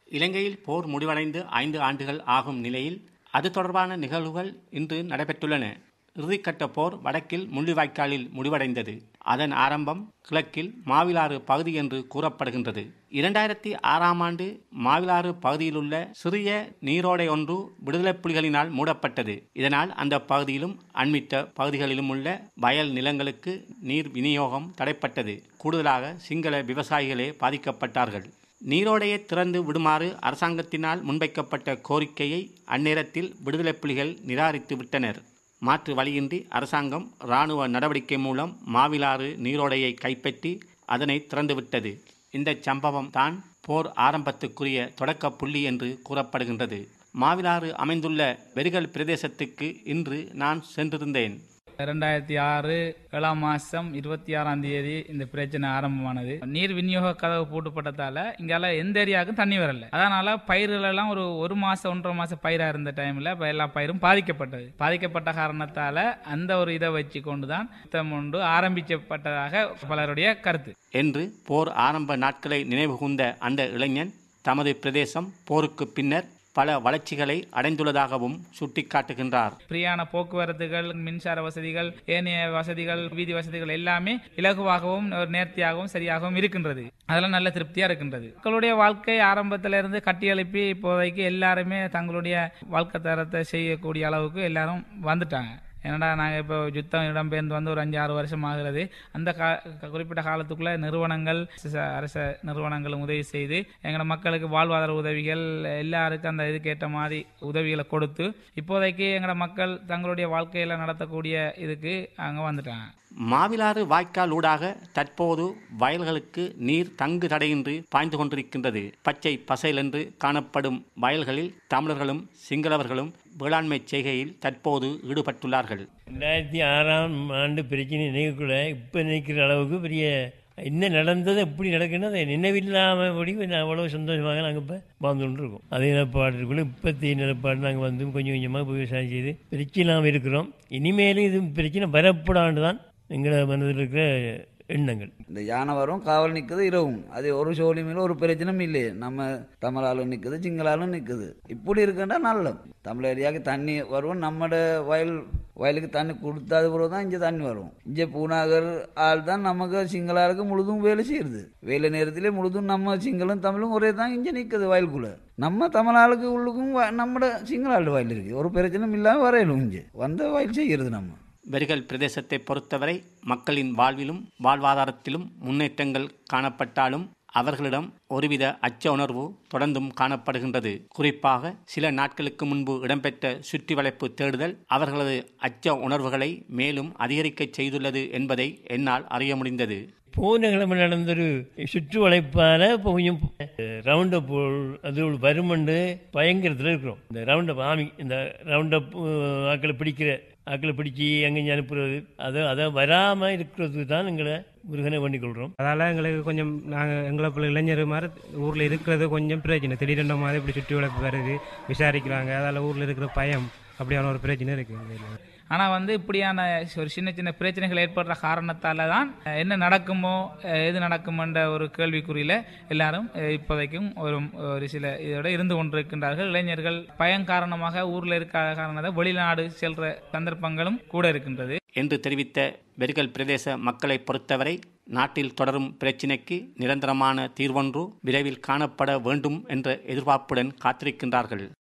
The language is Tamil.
இலங்கையில் போர் முடிவடைந்து ஐந்து ஆண்டுகள் ஆகும் நிலையில் அது தொடர்பான நிகழ்வுகள் இன்று நடைபெற்றுள்ளன இறுதிக்கட்ட போர் வடக்கில் முள்ளிவாய்க்காலில் முடிவடைந்தது அதன் ஆரம்பம் கிழக்கில் மாவிலாறு பகுதி என்று கூறப்படுகின்றது இரண்டாயிரத்தி ஆறாம் ஆண்டு மாவிலாறு பகுதியிலுள்ள சிறிய நீரோடை ஒன்று விடுதலை புலிகளினால் மூடப்பட்டது இதனால் அந்த பகுதியிலும் அண்மித்த பகுதிகளிலும் உள்ள வயல் நிலங்களுக்கு நீர் விநியோகம் தடைப்பட்டது கூடுதலாக சிங்கள விவசாயிகளே பாதிக்கப்பட்டார்கள் நீரோடையை திறந்து விடுமாறு அரசாங்கத்தினால் முன்வைக்கப்பட்ட கோரிக்கையை அந்நேரத்தில் விடுதலை புலிகள் நிராகரித்து விட்டனர் மாற்று வழியின்றி அரசாங்கம் இராணுவ நடவடிக்கை மூலம் மாவிலாறு நீரோடையை கைப்பற்றி அதனை திறந்துவிட்டது இந்த சம்பவம் தான் போர் ஆரம்பத்துக்குரிய தொடக்க புள்ளி என்று கூறப்படுகின்றது மாவிலாறு அமைந்துள்ள வெறிகள் பிரதேசத்துக்கு இன்று நான் சென்றிருந்தேன் ரெண்டாயிரத்தி ஆறு ஏழாம் மாசம் இருபத்தி ஆறாம் தேதி இந்த பிரச்சனை ஆரம்பமானது நீர் விநியோக கதவு பூட்டப்பட்டதால இங்கால எந்த ஏரியாவுக்கும் தண்ணி வரல அதனால பயிர்கள் எல்லாம் ஒரு ஒரு மாசம் ஒன்றரை மாசம் பயிரா இருந்த டைம்ல இப்ப எல்லா பயிரும் பாதிக்கப்பட்டது பாதிக்கப்பட்ட காரணத்தால அந்த ஒரு இதை வச்சு கொண்டுதான் யுத்தம் ஒன்று ஆரம்பிக்கப்பட்டதாக பலருடைய கருத்து என்று போர் ஆரம்ப நாட்களை நினைவுகூர்ந்த அந்த இளைஞன் தமது பிரதேசம் போருக்கு பின்னர் பல வளர்ச்சிகளை அடைந்துள்ளதாகவும் சுட்டிக்காட்டுகின்றார் ஃப்ரீயான போக்குவரத்துகள் மின்சார வசதிகள் ஏனைய வசதிகள் வீதி வசதிகள் எல்லாமே இலகுவாகவும் ஒரு நேர்த்தியாகவும் சரியாகவும் இருக்கின்றது அதெல்லாம் நல்ல திருப்தியா இருக்கின்றது மக்களுடைய வாழ்க்கை ஆரம்பத்துல இருந்து கட்டியெழுப்பி இப்போதைக்கு எல்லாருமே தங்களுடைய வாழ்க்கை தரத்தை செய்யக்கூடிய அளவுக்கு எல்லாரும் வந்துட்டாங்க ஏன்னா நாங்கள் இப்போ யுத்தம் இடம்பெயர்ந்து வந்து ஒரு அஞ்சு ஆறு வருஷம் ஆகிறது அந்த கா குறிப்பிட்ட காலத்துக்குள்ள நிறுவனங்கள் ச- அரச நிறுவனங்களும் உதவி செய்து எங்களோட மக்களுக்கு வாழ்வாதார உதவிகள் எல்லாருக்கும் அந்த இதுக்கேற்ற மாதிரி உதவிகளை கொடுத்து இப்போதைக்கு எங்களோட மக்கள் தங்களுடைய வாழ்க்கையில நடத்தக்கூடிய இதுக்கு அங்கே வந்துட்டாங்க மாவிலாறு வாய்க்கால் ஊடாக தற்போது வயல்களுக்கு நீர் தங்கு தடையின்றி பாய்ந்து கொண்டிருக்கின்றது பச்சை பசைலென்று காணப்படும் வயல்களில் தமிழர்களும் சிங்களவர்களும் வேளாண்மை செய்கையில் தற்போது ஈடுபட்டுள்ளார்கள் ரெண்டாயிரத்தி ஆறாம் ஆண்டு பிரச்சனை நினைவுக்குள்ள இப்போ நினைக்கிற அளவுக்கு பெரிய என்ன நடந்தது எப்படி நடக்குன்னு அதை நினைவில்லாமபடி கொஞ்சம் அவ்வளோ சந்தோஷமாக நாங்கள் இப்போ வாழ்ந்துட்டு இருக்கோம் அதே நிலப்பாடுக்குள்ள இப்போத்தைய நிலப்பாடு நாங்கள் வந்து கொஞ்சம் கொஞ்சமாக விவசாயம் செய்து பிரச்சனை இருக்கிறோம் இனிமேலும் இது பிரச்சனை வரப்படாண்டு தான் எங்களை மனதில் இருக்கிற எண்ணங்கள் இந்த யானை வரும் காவல் நிற்குது இரவும் அது ஒரு சோழி மேல ஒரு பிரச்சனையும் இல்லை நம்ம தமிழாலும் நிற்குது சிங்களாலும் நிற்குது இப்படி இருக்குன்னா நல்ல தமிழ் ஏரியாவுக்கு தண்ணி வரும் நம்மட வயல் வயலுக்கு தண்ணி கொடுத்தாது பிறகு தான் இங்கே தண்ணி வரும் இங்கே பூனாகர் ஆள் தான் நமக்கு சிங்களாளுக்கு முழுதும் வேலை செய்யுது வேலை நேரத்திலே முழுதும் நம்ம சிங்களும் தமிழும் ஒரே தான் இங்கே நிற்குது வயலுக்குள்ள நம்ம தமிழ் ஆளுக்கு உள்ளுக்கும் வ- நம்மட சிங்கள ஆள் வயல் இருக்கு ஒரு பிரச்சனையும் இல்லாமல் வரையலும் இங்கே வந்த வயல் செய்கிறது நம்ம வெறிகள் பிரதேசத்தை பொறுத்தவரை மக்களின் வாழ்விலும் வாழ்வாதாரத்திலும் முன்னேற்றங்கள் காணப்பட்டாலும் அவர்களிடம் ஒருவித அச்ச உணர்வு தொடர்ந்தும் காணப்படுகின்றது குறிப்பாக சில நாட்களுக்கு முன்பு இடம்பெற்ற சுற்றி வளைப்பு தேடுதல் அவர்களது அச்ச உணர்வுகளை மேலும் அதிகரிக்கச் செய்துள்ளது என்பதை என்னால் அறிய முடிந்தது போன கிழமை நடந்தொரு சுற்று வளைப்பால் இப்போ கொஞ்சம் ரவுண்ட் அப் அது ஒரு வருமண்டு பயங்கரத்தில் இருக்கிறோம் இந்த ரவுண்ட் அப் ஆமி இந்த ரவுண்ட் அப் ஆக்களை பிடிக்கிற ஆக்களை பிடிச்சி அங்கேயும் அனுப்புறது அதை அதை வராமல் இருக்கிறதுக்கு தான் எங்களை முருகனை வேண்டிக் கொள்கிறோம் அதால் எங்களுக்கு கொஞ்சம் நாங்கள் எங்களை போல இளைஞர் மாதிரி ஊரில் இருக்கிறது கொஞ்சம் பிரச்சனை திடீரென்ற மாதிரி இப்படி சுற்றி வளைப்பு வருது விசாரிக்கிறாங்க அதால் ஊரில் இருக்கிற பயம் அப்படியான ஒரு பிரச்சனை இருக்குது ஆனா வந்து இப்படியான ஒரு சின்ன சின்ன பிரச்சனைகள் ஏற்படுற காரணத்தால தான் அஹ், என்ன நடக்குமோ அஹ், எது நடக்குமோன்ற ஒரு கேள்விக்குறியில எல்லாரும் அஹ், இப்போதைக்கும் ஒரு ஒரு சில இதோட இருந்து கொண்டிருக்கின்றார்கள் இளைஞர்கள் பயம் காரணமாக ஊர்ல இருக்காத காரணத்தை வெளிநாடு செல்ற சந்தர்ப்பங்களும் கூட இருக்கின்றது என்று தெரிவித்த வெறிகள் பிரதேச மக்களை பொறுத்தவரை நாட்டில் தொடரும் பிரச்சினைக்கு நிரந்தரமான தீர்வொன்று விரைவில் காணப்பட வேண்டும் என்ற எதிர்பார்ப்புடன் காத்திருக்கின்றார்கள்